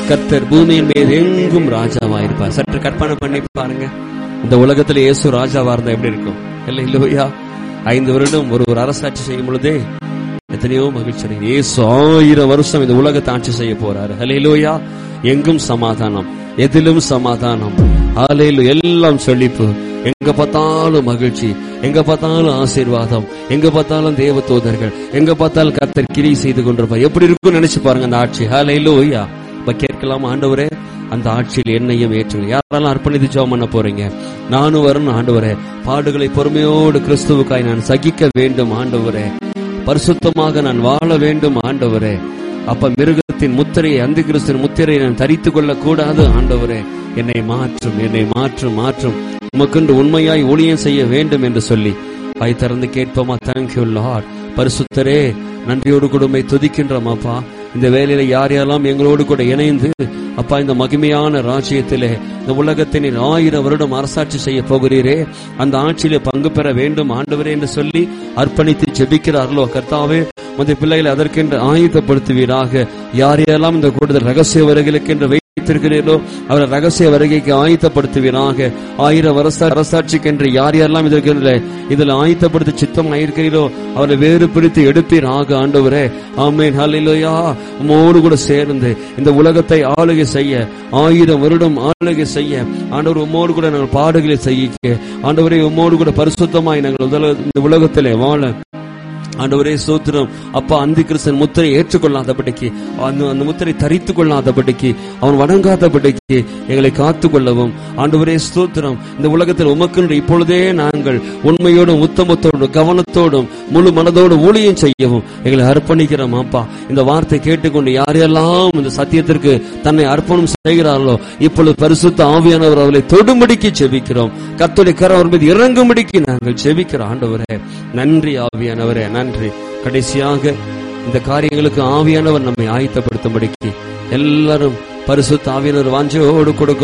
கர்த்தர் பூமியின் மீது எங்கும் ராஜாவா இருப்பார் சற்று கற்பனை பண்ணி பாருங்க இந்த உலகத்துல இயேசு ராஜாவா இருந்தா எப்படி இருக்கும் இல்லை இல்லையா ஐந்து வருடம் ஒரு ஒரு அரசாட்சி செய்யும் பொழுதே எத்தனையோ மகிழ்ச்சி அடைகிறது. இயேசு ஆயிரம் வருஷம் இந்த உலகத்தை ஆட்சி செய்ய போறாரு ஹalleluya எங்கும் சமாதானம் எதிலும் சமாதானம் ஹalleluya எல்லாம் செழிப்பு எங்க பார்த்தாலும் மகிழ்ச்சி எங்க பார்த்தாலும் ஆசீர்வாதம் எங்க பார்த்தாலும் தேவ தூதர்கள் எங்க பார்த்தாலும் கர்த்தர் கிரி செய்து கொண்டிருப்பார் எப்படி இருக்கும்னு நினைச்சு பாருங்க அந்த ஆட்சி ஹalleluya இப்ப கேட்கலாம் ஆண்டவரே அந்த ஆட்சியில் என்னையும் ஏற்றுங்க யாரெல்லாம் அர்ப்பணித்து ஜெபம் பண்ண போறீங்க நானும் வரணும் ஆண்டவரே பாடுகளை பொறுமையோடு கிறிஸ்துவுக்காய் நான் சகிக்க வேண்டும் ஆண்டவரே பரிசுத்தமாக நான் வாழ வேண்டும் ஆண்டவரே அப்ப மிருகத்தின் முத்திரையை அந்த கிறிஸ்தின் முத்திரையை நான் தரித்துக் கொள்ள கூடாது ஆண்டவரே என்னை மாற்றும் என்னை மாற்றும் மாற்றும் உமக்கென்று உண்மையாய் ஊழியம் செய்ய வேண்டும் என்று சொல்லி வாய் திறந்து கேட்போமா தேங்க்யூ லார்ட் பரிசுத்தரே நன்றியோடு கொடுமை துதிக்கின்றோம் அப்பா இந்த வேலையில யார் யாரெல்லாம் எங்களோடு கூட இணைந்து அப்பா இந்த மகிமையான ராஜ்யத்திலே இந்த உலகத்தின் ஆயிரம் வருடம் அரசாட்சி செய்ய போகிறீரே அந்த ஆட்சியிலே பங்கு பெற வேண்டும் ஆண்டவரே என்று சொல்லி அர்ப்பணித்து ஜெபிக்கிறார்களோ கர்த்தாவே மத பிள்ளைகளை அதற்கென்று ஆயுதப்படுத்துவீராக யார் யாரெல்லாம் இந்த கூடுதல் ரகசிய வருகைகளுக்கென்று வைத்திருக்கிறீர்களோ அவரை ரகசிய வருகைக்கு ஆயத்தப்படுத்துவீராக ஆயிரம் வருஷ அரசாட்சிக்கென்று யார் யாரெல்லாம் இதற்கு இதில் ஆயத்தப்படுத்தி சித்தம் ஆயிருக்கிறீரோ அவரை வேறு பிரித்து எடுப்பீராக ஆண்டவரே ஆமேன் ஹalleluya உம்மோடு கூட சேர்ந்து இந்த உலகத்தை ஆளுகை செய்ய ஆயிரம் வருடம் ஆளுகை செய்ய ஆண்டவர் உம்மோடு கூட நாங்கள் பாடுகளை செய்ய ஆண்டவரே உம்மோடு கூட பரிசுத்தமாய் நாங்கள் உதல- இந்த உலகத்திலே வாழ ஆண்டவரே சோத்திரம் அப்பா அந்தி கிறிஸ்தன் முத்திரை ஏற்றுக்கொள்ளாதபடிக்கு அந்த அந்த முத்திரை தரித்து கொள்ளாதபடிக்கு அவன் வணங்காதபடிக்கு எங்களை காத்து கொள்ளவும் ஆண்டவரே ஸ்தோத்திரம் இந்த உலகத்தில் உமக்கென்று இப்பொழுதே நாங்கள் உண்மையோடும் உத்தமத்தோடும் கவனத்தோடும் முழு மனதோடு ஊழியம் செய்யவும் எங்களை அர்ப்பணிக்கிறோம் அப்பா இந்த வார்த்தை கேட்டுக்கொண்டு யாரெல்லாம் இந்த சத்தியத்திற்கு தன்னை அர்ப்பணம் செய்கிறார்களோ இப்பொழுது பரிசுத்த ஆவியானவர் அவர்களை தொடும்படிக்கு செபிக்கிறோம் கத்தோலிக்க கரம் அவர் மீது இறங்கும்படிக்கு நாங்கள் செபிக்கிறோம் ஆண்டவரே நன்றி ஆவியானவரே நன்றி கடைசியாக இந்த காரியங்களுக்கு ஆவியானவர் நம்மை ஆயத்தப்படுத்தும்படிக்கு எல்லாரும் பரிசுத்த ஆவியானவர் வாஞ்சையோடு கொடுக்கும்